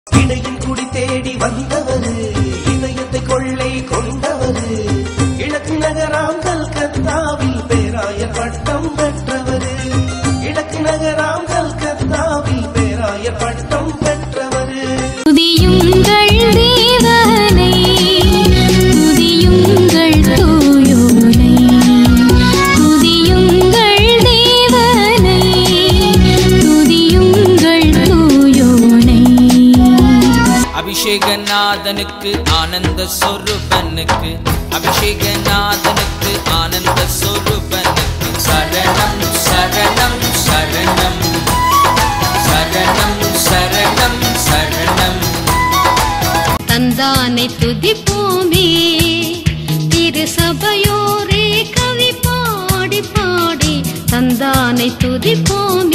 இடையின் குடி தேடி வந்தவரு இதயத்தை கொள்ளை கொண்டவரு கிழக்கு நகராம் கல்கத்தாவில் பேராயர் பட்டம் பெற்றவரு கிழக்கு நகராம் கல்கத்தாவில் பேராயர் பட்டம் பெற்றவரு துதியுங்கள் தேவனை துதியுங்கள் தூயோனை துதியுங்கள் தேவனை துதியுங்கள் தூயோனை அபிஷேகநாதனுக்கு ஆனந்த சொரூபனுக்கு அபிஷேகநாதனுக்கு ஆனந்த சொரூபனுக்கு சரணம் சரணம் சரணம் சரணம் சரணம் சரணம் தந்தானை துதிப்போமே திரு சபையோரே கவி பாடி பாடி தந்தானை துதிப்போமே